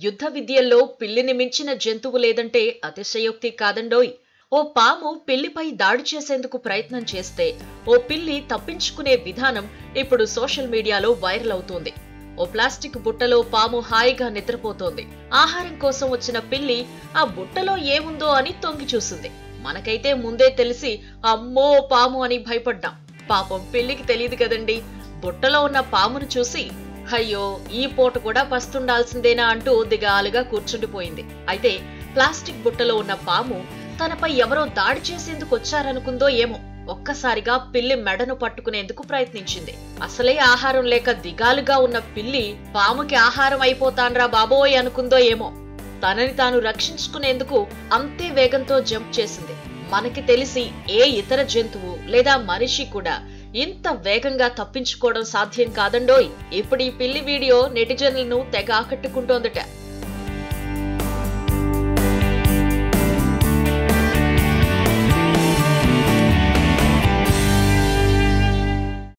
యుద్ధ విద్యల్లో పిల్లిని మించిన జంతువు లేదంటే అతిశయోక్తి కాదండోయ్ ఓ పాము పిల్లిపై దాడి చేసేందుకు ప్రయత్నం చేస్తే ఓ పిల్లి తప్పించుకునే విధానం ఇప్పుడు సోషల్ మీడియాలో వైరల్ అవుతోంది ఓ ప్లాస్టిక్ బుట్టలో పాము హాయిగా నిద్రపోతోంది ఆహారం కోసం వచ్చిన పిల్లి ఆ బుట్టలో ఏముందో అని తొంగి చూసింది మనకైతే ముందే తెలిసి అమ్మో పాము అని భయపడ్డాం పాపం పిల్లికి తెలియదు కదండి బుట్టలో ఉన్న పామును చూసి అయ్యో ఈ పూట కూడా పస్తుండాల్సిందేనా అంటూ దిగాలుగా కూర్చుండిపోయింది అయితే ప్లాస్టిక్ బుట్టలో ఉన్న పాము తనపై ఎవరో దాడి చేసేందుకు వచ్చారనుకుందో ఏమో ఒక్కసారిగా పిల్లి మెడను పట్టుకునేందుకు ప్రయత్నించింది అసలే ఆహారం లేక దిగాలుగా ఉన్న పిల్లి పాముకి ఆహారం అయిపోతాన్రా బాబోయ్ అనుకుందో ఏమో తనని తాను రక్షించుకునేందుకు అంతే వేగంతో జంప్ చేసింది మనకి తెలిసి ఏ ఇతర జంతువు లేదా మనిషి కూడా ఇంత వేగంగా తప్పించుకోవడం సాధ్యం కాదండోయ్ ఇప్పుడు ఈ పిల్లి వీడియో నెటిజన్లను తెగ ఆకట్టుకుంటోందట